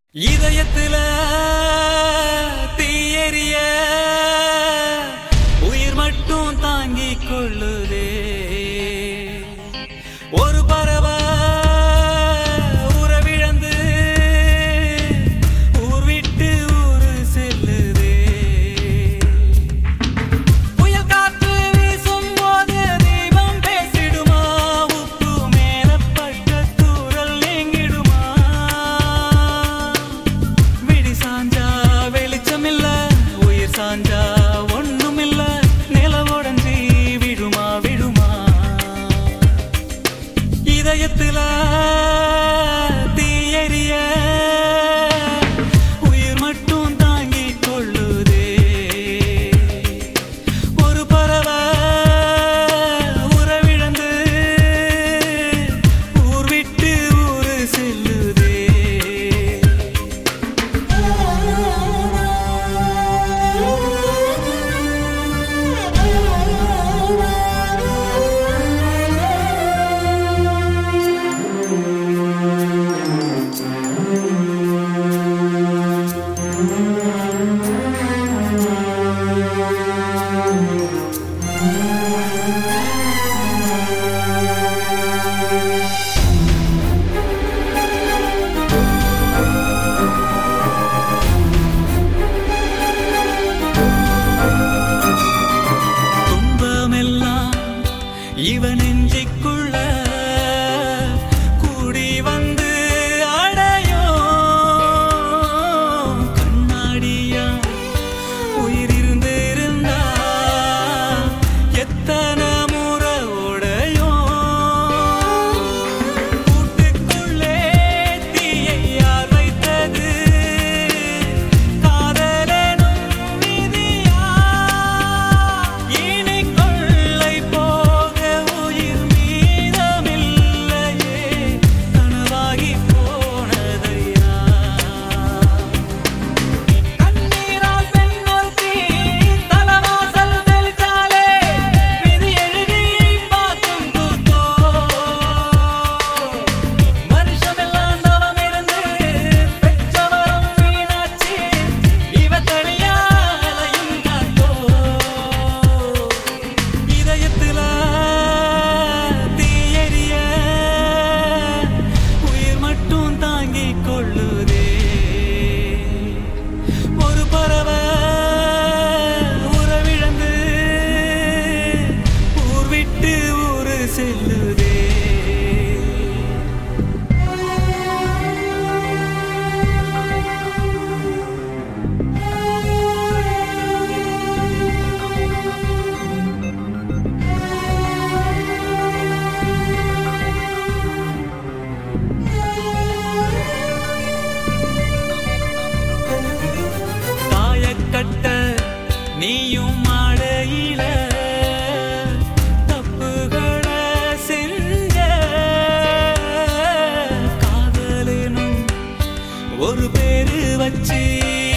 இதயத்துல தீயெரிய உயிர் மட்டும் தாங்கிக் கொள்ளுதே ஒரு பறவை உறவிழந்து ஊர் விட்டு ஊரு செல்லுதே புயல் காற்று வீசும் போது தீபம் பேசிடுமா உப்பு மேலப்பட்ட தூரல் நீங்கிடுமா விடி சாஞ்சா வெளிச்சமில்ல உயிர் சாஞ்சா ஒண்ணுமில்ல நிலவுடஞ்சி விடுமா விடுமா இதயத்துல தீயெரிய உயிர் மட்டும் தாங்கிக் கொள்ளுதே ஒரு பறவை உறவிழந்து ஊர் விட்டு ஊரு செல்லுதே துன்பமெல்லாம் இவன் நெஞ்சிக்குள்ள கூடி வந்து அடையும் கண்ணாடியா உயிர் இருந்து இருந்தா எத்தனை முறை உடையும் கூட்டுக்குள்ளே தீயை யார் வைத்தது காதலனும் விதியா இனி கொள்ளை போக உயிர் மீதமில்லையே கனவாகி போனதையா கண்ணீரால் பெண்ணொருத்தி தலவாசல் தெளித்தாலே விதி எழுதி பார்க்கும் கூத்தோ வருஷமெல்லாம் தவம் இருந்து பெற்றவரும் வீணாச்சு இவ தனியாலையும் காத்தோ இதயத்துல தீயெரிய உயிர் மட்டும் தாங்கிக் கொள்ளுதே ஒரு பறவை உறவிழந்து ஊர் விட்டு ஊரு செல்லுதே தாயக்கட்ட நீயும் மாடையில தப்புகளை செஞ்ச காதலனும் ஒரு பேரு வச்சு